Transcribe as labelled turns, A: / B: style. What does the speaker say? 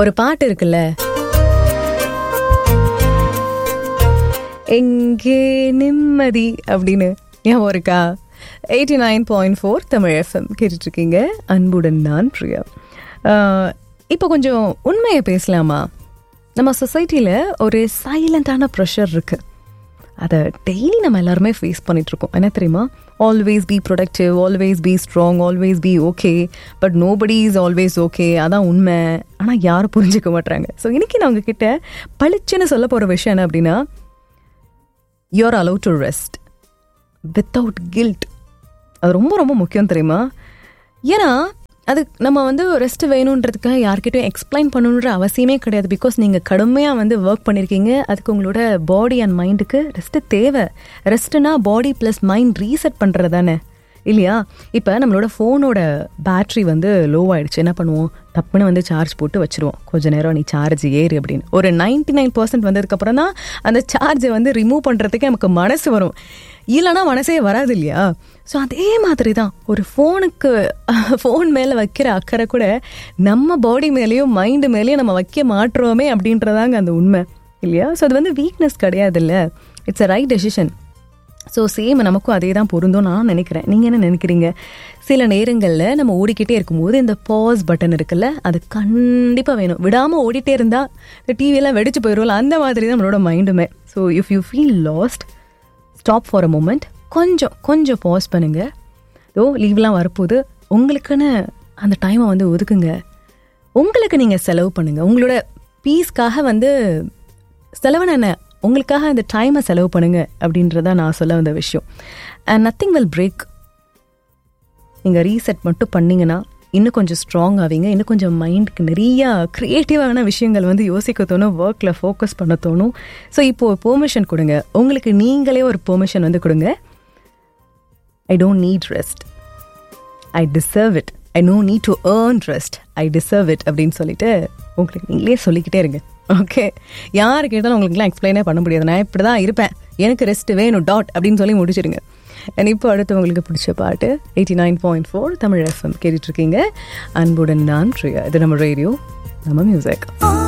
A: ஒரு பாட்டு இருக்குல்ல எங்கே நிம்மதி அப்படின்னு ஞாபகம் இருக்கா eighty nine point four Tamil FM கேட்டுட்ருக்கீங்க அன்புடன் நான் பிரியா ஆஹ், இப்போ கொஞ்சம் உண்மையை பேசலாமா நம்ம சொசைட்டியில் ஒரு சைலண்டான ப்ரெஷர் இருக்குது அதை டெய்லி நம்ம எல்லாருமே ஃபேஸ் பண்ணிகிட்ருக்கோம் என்ன தெரியுமா always be productive always be strong always be okay but nobody is always okay அதான் உண்மை ஆனால் யாரும் புரிஞ்சுக்க மாட்றாங்க ஸோ இன்னைக்கு நான் உங்ககிட்ட பளிச்சுன்னு சொல்ல போகிற விஷயம் என்ன அப்படின்னா you are allow to rest without guilt அது ரொம்ப ரொம்ப முக்கியம் தெரியுமா ஏன்னா அது நம்ம வந்து ரெஸ்ட் வேணுன்றதுக்காக யார்கிட்டயும் எக்ஸ்பிளைன் பண்ணணுன்ற அவசியமே கிடையாது பிகாஸ் நீங்கள் கடுமையாக வந்து ஒர்க் பண்ணியிருக்கீங்க அதுக்கு உங்களோட பாடி அண்ட் மைண்டுக்கு ரெஸ்ட்டு தேவை ரெஸ்ட்னா பாடி ப்ளஸ் மைண்ட் ரீசெட் பண்ணுறது தானே இல்லையா இப்போ நம்மளோட ஃபோனோட பேட்ரி வந்து லோ ஆயிடுச்சு என்ன பண்ணுவோம் டப்புன்னு வந்து சார்ஜ் போட்டு வச்சிருவோம் கொஞ்ச நேரம் நீ சார்ஜ் ஏறு அப்படின்னு ஒரு நைன்டி நைன் பர்சன்ட் வந்ததுக்கப்புறம் தான் அந்த சார்ஜை வந்து ரிமூவ் பண்ணுறதுக்கு நமக்கு மனசு வரும் இல்லைனா மனசே வராது இல்லையா ஸோ அதே மாதிரி தான் ஒரு ஃபோனுக்கு ஃபோன் மேலே வைக்கிற அக்கறை கூட நம்ம பாடி மேலேயும் மைண்டு மேலேயும் நம்ம வைக்க மாட்டுறோமே அப்படின்றதாங்க அந்த உண்மை இல்லையா ஸோ அது வந்து வீக்னஸ் கிடையாது இல்லை it's a right decision so same நமக்கும் அதே தான் பொருந்தும் நான் நினைக்கிறேன் நீங்கள் என்ன நினைக்கிறீங்க சில நேரங்களில் நம்ம ஓடிக்கிட்டே இருக்கும்போது இந்த பாஸ் பட்டன் இருக்குல்ல அது கண்டிப்பாக வேணும் விடாமல் ஓடிட்டே இருந்தால் இந்த டிவியெல்லாம் வெடிச்சு போயிடும்ல அந்த மாதிரி தான் நம்மளோட மைண்டுமே so if you feel lost stop for a moment கொஞ்சம் கொஞ்சம் பாஸ் பண்ணுங்க ஓ லீவ்லாம் வரப்போகுது உங்களுக்குன்னு அந்த டைமை வந்து ஒதுக்குங்க உங்களுக்கு நீங்கள் செலவு பண்ணுங்க உங்களோட பீஸ்க்காக வந்து செலவுன என்ன உங்களுக்காக அந்த டைமை செலவு பண்ணுங்க அப்படின்றத நான் சொல்ல வந்த விஷயம் அண்ட் நத்திங் வில் பிரேக் நீங்கள் ரீசெட் மட்டும் பண்ணீங்கன்னா இன்னும் கொஞ்சம் ஸ்ட்ராங் ஆவீங்க இன்னும் கொஞ்சம் மைண்டுக்கு நிறைய க்ரியேட்டிவான விஷயங்கள் வந்து யோசிக்க தோணும் ஒர்க்கில் ஃபோக்கஸ் பண்ண தோணும் ஸோ இப்போது பெர்மிஷன் கொடுங்க உங்களுக்கு நீங்களே ஒரு பெர்மிஷன் வந்து கொடுங்க I don't need rest I deserve it I no need to earn rest I deserve it அப்படின்னு சொல்லிட்டு உங்களுக்கு நீங்களே சொல்லிக்கிட்டே இருங்க ஓகே யார் கேட்டாலும் உங்களுக்குலாம் எக்ஸ்பிளைனே பண்ண முடியாது நான் இப்படி தான் இருப்பேன் எனக்கு ரெஸ்ட் வேணும் டாட் அப்படின்னு சொல்லி முடிச்சிடுங்க அண்ட் இப்போ அடுத்து உங்களுக்கு பிடிச்ச பாட்டு eighty nine point four Tamil FM கேட்டுட்ருக்கீங்க அன்புடன் நான் ப்ரியா இது நம்ம ரேடியோ நம்ம மியூசிக்